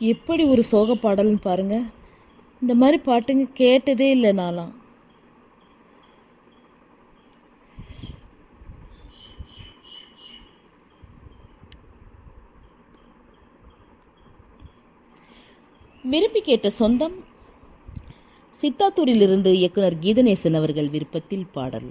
எப்படி ஒரு சோக பாடல்னு பாருங்க இந்த மாதிரி பாட்டுங்க கேட்டதே இல்லை நான்லாம் விரும்பி கேட்ட சொந்தம் சித்தாத்தூரிலிருந்து இயக்குனர் கீதநேசன் அவர்கள் விருப்பத்தில் பாடல்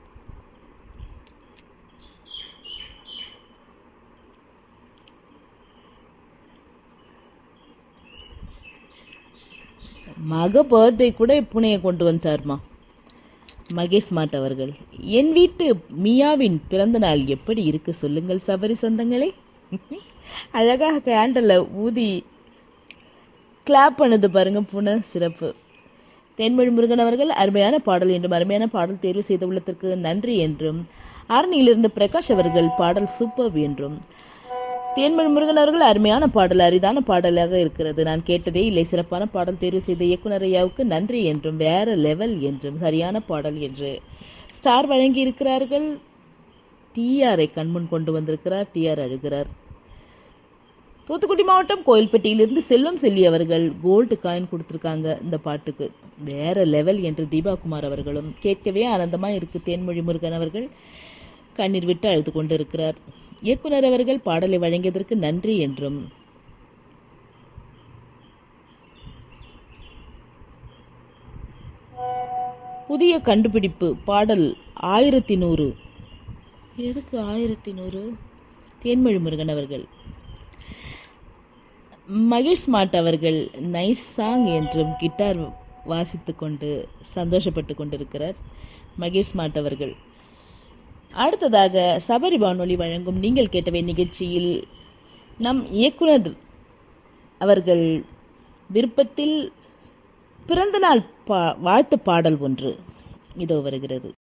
மக பர்த்டே கூட புனையை கொண்டு வந்துட்டார்மா மகேஷ் மாட் அவர்கள் என் வீட்டு மியாவின் பிறந்த நாள் எப்படி இருக்கு சொல்லுங்கள் சபரி சொந்தங்களே அழகாக கேண்டலை ஊதி கிளாப் பண்ணுது பாருங்க புன சிறப்பு தென்மொழி முருகன் அவர்கள் அருமையான பாடல் என்றும் அருமையான பாடல் தேர்வு செய்த உள்ளத்திற்கு நன்றி என்றும் ஆரணியிலிருந்து பிரகாஷ் அவர்கள் பாடல் சூப்பர் என்றும் தேன்மொழி முருகன் அவர்கள் அருமையான பாடல் அரிதான பாடலாக இருக்கிறது நான் கேட்டதே இல்லை சிறப்பான பாடல் தேர்வு செய்த இயக்குனர் ஐயாவுக்கு நன்றி என்றும் வேற லெவல் என்றும் சரியான பாடல் என்று ஸ்டார் வழங்கி இருக்கிறார்கள் டிஆரை கண்முன் கொண்டு வந்திருக்கிறார் டிஆர் அழுகிறார் தூத்துக்குடி மாவட்டம் கோயில்பட்டியிலிருந்து செல்வம் செல்வி அவர்கள் கோல்டு காயின் கொடுத்துருக்காங்க இந்த பாட்டுக்கு வேற லெவல் என்று தீபாகுமார் அவர்களும் கேட்கவே ஆனந்தமா இருக்கு தேன்மொழி முருகன் அவர்கள் கண்ணீர் விட்டு அழுது கொண்டிருக்கிறார் இயக்குனர் அவர்கள் பாடலை வழங்கியதற்கு நன்றி என்றும் புதிய கண்டுபிடிப்பு பாடல் ஆயிரத்தி நூறு எதுக்கு ஆயிரத்தி நூறு தேன்மொழி முருகன் அவர்கள் மகேஷ் மாட் அவர்கள் நைஸ் சாங் என்றும் கிட்டார் வாசித்து கொண்டு சந்தோஷப்பட்டு கொண்டிருக்கிறார் மகேஷ் மாட் அவர்கள் அடுத்ததாக சபரி வானொலி வழங்கும் நீங்கள் கேட்டவை நிகழ்ச்சியில் நம் இயக்குனர் அவர்கள் விருப்பத்தில் பிறந்தநாள் பா வாழ்த்து பாடல் ஒன்று இதோ வருகிறது